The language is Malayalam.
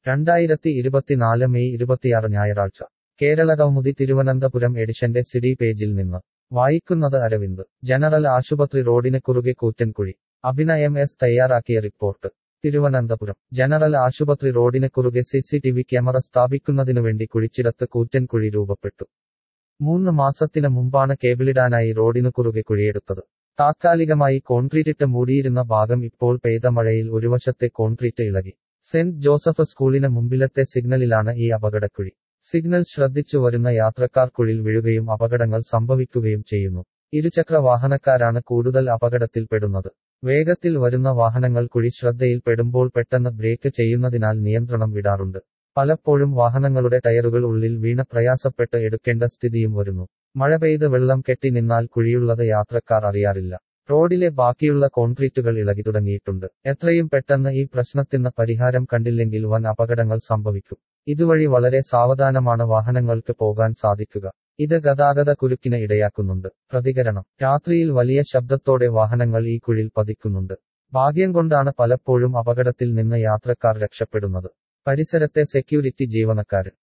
രണ്ടായിരത്തി ഇരുപത്തിനാല് മെയ് ഇരുപത്തിയാറ് ഞായറാഴ്ച കേരള കൗമുദി തിരുവനന്തപുരം എഡിഷന്റെ സിഡി പേജിൽ നിന്ന് വായിക്കുന്നത് അരവിന്ദ് ജനറൽ ആശുപത്രി റോഡിന് കുറുകെ കൂറ്റൻകുഴി അഭിനയം എസ് തയ്യാറാക്കിയ റിപ്പോർട്ട് തിരുവനന്തപുരം ജനറൽ ആശുപത്രി റോഡിന് കുറുകെ സിസിടിവി ക്യാമറ സ്ഥാപിക്കുന്നതിനുവേണ്ടി കുഴിച്ചിടത്ത് കൂറ്റൻകുഴി രൂപപ്പെട്ടു മൂന്ന് മാസത്തിന് മുമ്പാണ് കേബിളിടാനായി റോഡിനു കുറുകെ കുഴിയെടുത്തത് താത്കാലികമായി കോൺക്രീറ്റിട്ട് മൂടിയിരുന്ന ഭാഗം ഇപ്പോൾ പെയ്ത മഴയിൽ ഒരു വശത്തെ കോൺക്രീറ്റ് ഇളകി സെന്റ് ജോസഫ് സ്കൂളിന് മുമ്പിലത്തെ സിഗ്നലിലാണ് ഈ അപകടക്കുഴി സിഗ്നൽ ശ്രദ്ധിച്ചു വരുന്ന യാത്രക്കാർ കുഴിൽ വീഴുകയും അപകടങ്ങൾ സംഭവിക്കുകയും ചെയ്യുന്നു ഇരുചക്ര വാഹനക്കാരാണ് കൂടുതൽ അപകടത്തിൽപ്പെടുന്നത് വേഗത്തിൽ വരുന്ന വാഹനങ്ങൾ കുഴി ശ്രദ്ധയിൽപ്പെടുമ്പോൾ പെട്ടെന്ന് ബ്രേക്ക് ചെയ്യുന്നതിനാൽ നിയന്ത്രണം വിടാറുണ്ട് പലപ്പോഴും വാഹനങ്ങളുടെ ടയറുകൾ ഉള്ളിൽ വീണ പ്രയാസപ്പെട്ട് എടുക്കേണ്ട സ്ഥിതിയും വരുന്നു മഴ പെയ്ത് വെള്ളം കെട്ടി നിന്നാൽ കുഴിയുള്ളത് യാത്രക്കാർ അറിയാറില്ല റോഡിലെ ബാക്കിയുള്ള കോൺക്രീറ്റുകൾ ഇളകി തുടങ്ങിയിട്ടുണ്ട് എത്രയും പെട്ടെന്ന് ഈ പ്രശ്നത്തിന് പരിഹാരം കണ്ടില്ലെങ്കിൽ വൻ അപകടങ്ങൾ സംഭവിക്കും ഇതുവഴി വളരെ സാവധാനമാണ് വാഹനങ്ങൾക്ക് പോകാൻ സാധിക്കുക ഇത് ഗതാഗത കുരുക്കിന് ഇടയാക്കുന്നുണ്ട് പ്രതികരണം രാത്രിയിൽ വലിയ ശബ്ദത്തോടെ വാഹനങ്ങൾ ഈ കുഴിൽ പതിക്കുന്നുണ്ട് ഭാഗ്യം കൊണ്ടാണ് പലപ്പോഴും അപകടത്തിൽ നിന്ന് യാത്രക്കാർ രക്ഷപ്പെടുന്നത് പരിസരത്തെ സെക്യൂരിറ്റി ജീവനക്കാരൻ